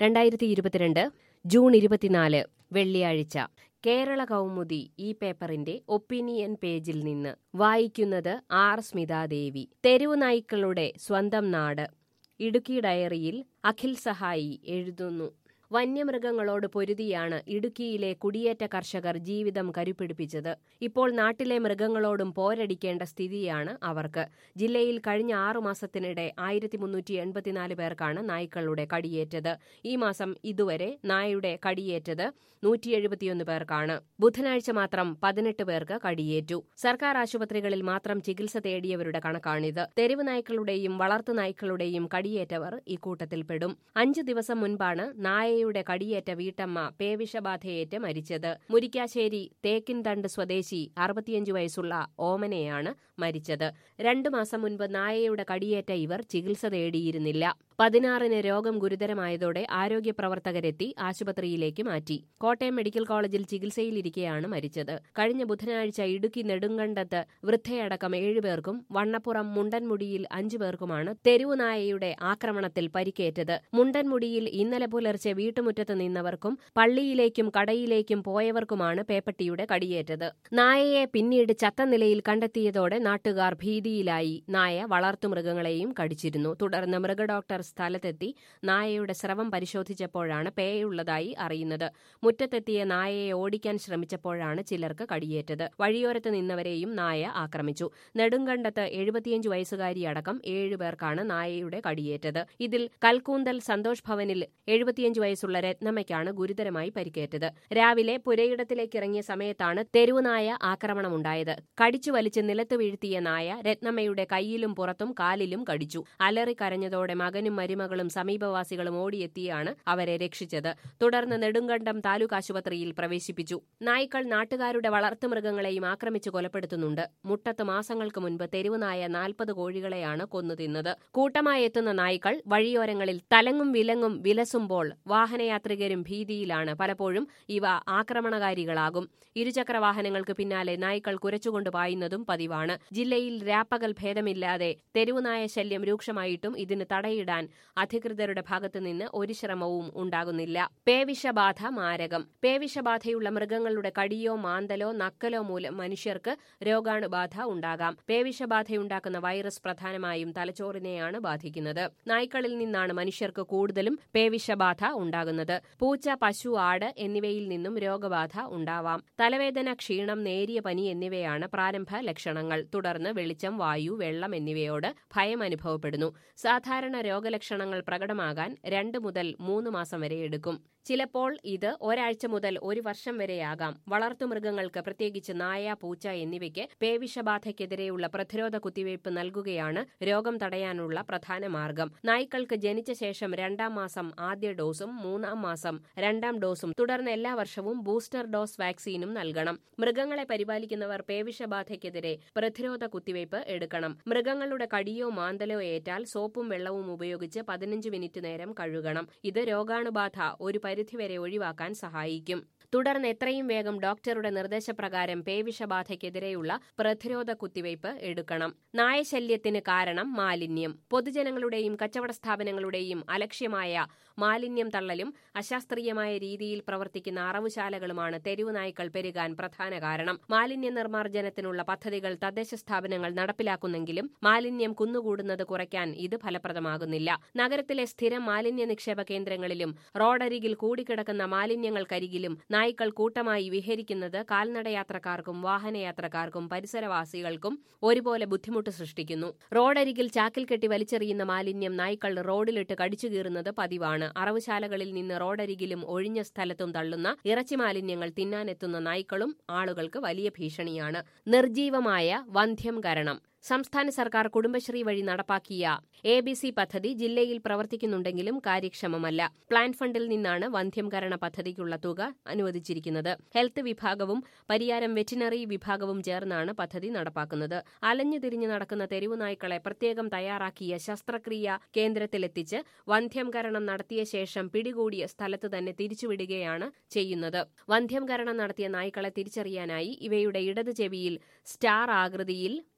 രണ്ടായിരത്തി ഇരുപത്തിരണ്ട് ജൂൺ ഇരുപത്തിനാല് വെള്ളിയാഴ്ച കേരള കൗമുദി ഈ പേപ്പറിന്റെ ഒപ്പീനിയൻ പേജിൽ നിന്ന് വായിക്കുന്നത് ആർ സ്മിതാദേവി തെരുവു നായ്ക്കളുടെ സ്വന്തം നാട് ഇടുക്കി ഡയറിയിൽ അഖിൽ സഹായി എഴുതുന്നു വന്യമൃഗങ്ങളോട് പൊരുതിയാണ് ഇടുക്കിയിലെ കുടിയേറ്റ കർഷകർ ജീവിതം കരുപിടിപ്പിച്ചത് ഇപ്പോൾ നാട്ടിലെ മൃഗങ്ങളോടും പോരടിക്കേണ്ട സ്ഥിതിയാണ് അവർക്ക് ജില്ലയിൽ കഴിഞ്ഞ ആറു മാസത്തിനിടെ ആയിരത്തി മുന്നൂറ്റി എൺപത്തിനാല് പേർക്കാണ് നായ്ക്കളുടെ കടിയേറ്റത് ഈ മാസം ഇതുവരെ നായയുടെ കടിയേറ്റത് നൂറ്റി എഴുപത്തിയൊന്ന് പേർക്കാണ് ബുധനാഴ്ച മാത്രം പതിനെട്ട് പേർക്ക് കടിയേറ്റു സർക്കാർ ആശുപത്രികളിൽ മാത്രം ചികിത്സ തേടിയവരുടെ കണക്കാണിത് തെരുവ് നായ്ക്കളുടെയും വളർത്തു നായ്ക്കളുടെയും കടിയേറ്റവർ ഇക്കൂട്ടത്തിൽപ്പെടും അഞ്ചു ദിവസം മുൻപാണ് നായയുടെ കടിയേറ്റ വീട്ടമ്മ പേവിഷബാധയേറ്റ് മരിച്ചത് മുരിക്കാശ്ശേരി തേക്കിൻതണ്ട് സ്വദേശി അറുപത്തിയഞ്ചു വയസ്സുള്ള ഓമനയാണ് മരിച്ചത് രണ്ടു മാസം മുൻപ് നായയുടെ കടിയേറ്റ ഇവർ ചികിത്സ തേടിയിരുന്നില്ല പതിനാറിന് രോഗം ഗുരുതരമായതോടെ ആരോഗ്യ പ്രവർത്തകരെത്തി ആശുപത്രിയിലേക്ക് മാറ്റി കോട്ടയം മെഡിക്കൽ കോളേജിൽ ചികിത്സയിലിരിക്കെയാണ് മരിച്ചത് കഴിഞ്ഞ ബുധനാഴ്ച ഇടുക്കി നെടുങ്കണ്ടത്ത് വൃദ്ധയടക്കം ഏഴുപേർക്കും വണ്ണപ്പുറം മുണ്ടൻമുടിയിൽ അഞ്ചു പേർക്കുമാണ് തെരുവുനായയുടെ ആക്രമണത്തിൽ പരിക്കേറ്റത് മുണ്ടൻമുടിയിൽ ഇന്നലെ പുലർച്ചെ വീട്ടുമുറ്റത്ത് നിന്നവർക്കും പള്ളിയിലേക്കും കടയിലേക്കും പോയവർക്കുമാണ് പേപ്പട്ടിയുടെ കടിയേറ്റത് നായയെ പിന്നീട് ചത്ത നിലയിൽ കണ്ടെത്തിയതോടെ നാട്ടുകാർ ഭീതിയിലായി നായ വളർത്തുമൃഗങ്ങളെയും കടിച്ചിരുന്നു തുടർന്ന് മൃഗഡോക്ടർ സ്ഥലത്തെത്തി നായയുടെ സ്രവം പരിശോധിച്ചപ്പോഴാണ് പേയുള്ളതായി അറിയുന്നത് മുറ്റത്തെത്തിയ നായയെ ഓടിക്കാൻ ശ്രമിച്ചപ്പോഴാണ് ചിലർക്ക് കടിയേറ്റത് വഴിയോരത്ത് നിന്നവരെയും നായ ആക്രമിച്ചു നെടുങ്കണ്ടത്ത് എഴുപത്തിയഞ്ച് വയസ്സുകാരിയടക്കം ഏഴുപേർക്കാണ് നായയുടെ കടിയേറ്റത് ഇതിൽ കൽക്കൂന്തൽ സന്തോഷ് ഭവനിൽ എഴുപത്തിയഞ്ച് വയസ്സുള്ള രത്നമ്മയ്ക്കാണ് ഗുരുതരമായി പരിക്കേറ്റത് രാവിലെ പുരയിടത്തിലേക്ക് ഇറങ്ങിയ സമയത്താണ് തെരുവുനായ ആക്രമണമുണ്ടായത് കടിച്ചു വലിച്ച് നിലത്ത് വീഴ്ത്തിയ നായ രത്നമ്മയുടെ കൈയിലും പുറത്തും കാലിലും കടിച്ചു അലറി കരഞ്ഞതോടെ മകനും മരുമകളും സമീപവാസികളും ഓടിയെത്തിയാണ് അവരെ രക്ഷിച്ചത് തുടർന്ന് നെടുങ്കണ്ടം താലൂക്ക് ആശുപത്രിയിൽ പ്രവേശിപ്പിച്ചു നായ്ക്കൾ നാട്ടുകാരുടെ വളർത്തുമൃഗങ്ങളെയും ആക്രമിച്ച് കൊലപ്പെടുത്തുന്നുണ്ട് മുട്ടത്ത് മാസങ്ങൾക്ക് മുൻപ് തെരുവുനായ നാൽപ്പത് കോഴികളെയാണ് കൊന്നു തിന്നത് കൂട്ടമായി എത്തുന്ന നായ്ക്കൾ വഴിയോരങ്ങളിൽ തലങ്ങും വിലങ്ങും വിലസുമ്പോൾ വാഹനയാത്രികരും ഭീതിയിലാണ് പലപ്പോഴും ഇവ ആക്രമണകാരികളാകും ഇരുചക്ര വാഹനങ്ങൾക്ക് പിന്നാലെ നായ്ക്കൾ കുരച്ചുകൊണ്ട് പായുന്നതും പതിവാണ് ജില്ലയിൽ രാപ്പകൽ ഭേദമില്ലാതെ തെരുവുനായ ശല്യം രൂക്ഷമായിട്ടും ഇതിന് തടയിടാൻ അധികൃതരുടെ ഭാഗത്തുനിന്ന് ഒരു ശ്രമവും ഉണ്ടാകുന്നില്ല പേവിഷബാധ മാരകം പേവിഷബാധയുള്ള മൃഗങ്ങളുടെ കടിയോ മാന്തലോ നക്കലോ മൂലം മനുഷ്യർക്ക് രോഗാണുബാധ ഉണ്ടാകാം പേവിഷബാധയുണ്ടാക്കുന്ന വൈറസ് പ്രധാനമായും തലച്ചോറിനെയാണ് ബാധിക്കുന്നത് നായ്ക്കളിൽ നിന്നാണ് മനുഷ്യർക്ക് കൂടുതലും പേവിഷബാധ ഉണ്ടാകുന്നത് പൂച്ച പശു ആട് എന്നിവയിൽ നിന്നും രോഗബാധ ഉണ്ടാവാം തലവേദന ക്ഷീണം നേരിയ പനി എന്നിവയാണ് പ്രാരംഭ ലക്ഷണങ്ങൾ തുടർന്ന് വെളിച്ചം വായു വെള്ളം എന്നിവയോട് ഭയം അനുഭവപ്പെടുന്നു സാധാരണ രോഗലക്ഷണങ്ങൾ പ്രകടമാകാൻ രണ്ട് മുതൽ മൂന്ന് മാസം വരെ എടുക്കും ചിലപ്പോൾ ഇത് ഒരാഴ്ച മുതൽ ഒരു വർഷം വരെയാകാം വളർത്തുമൃഗങ്ങൾക്ക് പ്രത്യേകിച്ച് നായ പൂച്ച എന്നിവയ്ക്ക് പേവിഷബാധയ്ക്കെതിരെയുള്ള പ്രതിരോധ കുത്തിവയ്പ് നൽകുകയാണ് രോഗം തടയാനുള്ള പ്രധാന മാർഗം നായ്ക്കൾക്ക് ജനിച്ച ശേഷം രണ്ടാം മാസം ആദ്യ ഡോസും മൂന്നാം മാസം രണ്ടാം ഡോസും തുടർന്ന് എല്ലാ വർഷവും ബൂസ്റ്റർ ഡോസ് വാക്സിനും നൽകണം മൃഗങ്ങളെ പരിപാലിക്കുന്നവർ പേവിഷബാധയ്ക്കെതിരെ പ്രതിരോധ കുത്തിവയ്പ് എടുക്കണം മൃഗങ്ങളുടെ കടിയോ മാന്തലോ ഏറ്റാൽ സോപ്പും വെള്ളവും ഉപയോഗിച്ച് പതിനഞ്ച് മിനിറ്റ് നേരം കഴുകണം ഇത് രോഗാണുബാധ ഒരു പരിധിവരെ ഒഴിവാക്കാൻ സഹായിക്കും തുടർന്ന് എത്രയും വേഗം ഡോക്ടറുടെ നിർദ്ദേശപ്രകാരം പേവിഷബാധയ്ക്കെതിരെയുള്ള പ്രതിരോധ കുത്തിവയ്പ് എടുക്കണം നായശല്യത്തിന് കാരണം മാലിന്യം പൊതുജനങ്ങളുടെയും കച്ചവട സ്ഥാപനങ്ങളുടെയും അലക്ഷ്യമായ മാലിന്യം തള്ളലും അശാസ്ത്രീയമായ രീതിയിൽ പ്രവർത്തിക്കുന്ന അറവുശാലകളുമാണ് തെരുവ് നായ്ക്കൾ പെരുകാൻ പ്രധാന കാരണം മാലിന്യ നിർമ്മാർജ്ജനത്തിനുള്ള പദ്ധതികൾ തദ്ദേശ സ്ഥാപനങ്ങൾ നടപ്പിലാക്കുന്നെങ്കിലും മാലിന്യം കുന്നുകൂടുന്നത് കുറയ്ക്കാൻ ഇത് ഫലപ്രദമാകുന്നില്ല നഗരത്തിലെ സ്ഥിരം മാലിന്യ നിക്ഷേപ കേന്ദ്രങ്ങളിലും റോഡരികിൽ കൂടിക്കിടക്കുന്ന മാലിന്യങ്ങൾക്കരികിലും നായ്ക്കൾ കൂട്ടമായി വിഹരിക്കുന്നത് കാൽനടയാത്രക്കാർക്കും വാഹനയാത്രക്കാർക്കും പരിസരവാസികൾക്കും ഒരുപോലെ ബുദ്ധിമുട്ട് സൃഷ്ടിക്കുന്നു റോഡരികിൽ ചാക്കിൽ കെട്ടി വലിച്ചെറിയുന്ന മാലിന്യം നായ്ക്കൾ റോഡിലിട്ട് കടിച്ചു കീറുന്നത് പതിവാണ് അറവുശാലകളിൽ നിന്ന് റോഡരികിലും ഒഴിഞ്ഞ സ്ഥലത്തും തള്ളുന്ന ഇറച്ചി മാലിന്യങ്ങൾ തിന്നാനെത്തുന്ന നായ്ക്കളും ആളുകൾക്ക് വലിയ ഭീഷണിയാണ് നിർജീവമായ വന്ധ്യംകരണം സംസ്ഥാന സർക്കാർ കുടുംബശ്രീ വഴി നടപ്പാക്കിയ എ ബി സി പദ്ധതി ജില്ലയിൽ പ്രവർത്തിക്കുന്നുണ്ടെങ്കിലും കാര്യക്ഷമമല്ല പ്ലാൻ ഫണ്ടിൽ നിന്നാണ് വന്ധ്യംകരണ പദ്ധതിക്കുള്ള തുക അനുവദിച്ചിരിക്കുന്നത് ഹെൽത്ത് വിഭാഗവും പരിയാരം വെറ്റിനറി വിഭാഗവും ചേർന്നാണ് പദ്ധതി നടപ്പാക്കുന്നത് അലഞ്ഞു തിരിഞ്ഞു നടക്കുന്ന തെരുവു നായ്ക്കളെ പ്രത്യേകം തയ്യാറാക്കിയ ശസ്ത്രക്രിയ കേന്ദ്രത്തിലെത്തിച്ച് വന്ധ്യംകരണം നടത്തിയ ശേഷം പിടികൂടിയ സ്ഥലത്ത് തന്നെ തിരിച്ചുവിടുകയാണ് ചെയ്യുന്നത് വന്ധ്യംകരണം നടത്തിയ നായ്ക്കളെ തിരിച്ചറിയാനായി ഇവയുടെ ഇടത് ചെവിയിൽ സ്റ്റാർ ആകൃതിയിൽ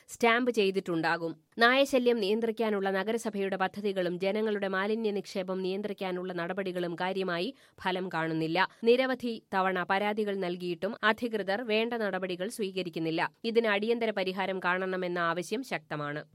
സ്റ്റാമ്പ് ചെയ്തിട്ടുണ്ടാകും നായശല്യം നിയന്ത്രിക്കാനുള്ള നഗരസഭയുടെ പദ്ധതികളും ജനങ്ങളുടെ മാലിന്യ നിക്ഷേപം നിയന്ത്രിക്കാനുള്ള നടപടികളും കാര്യമായി ഫലം കാണുന്നില്ല നിരവധി തവണ പരാതികൾ നൽകിയിട്ടും അധികൃതർ വേണ്ട നടപടികൾ സ്വീകരിക്കുന്നില്ല ഇതിന് അടിയന്തര പരിഹാരം കാണണമെന്ന ആവശ്യം ശക്തമാണ്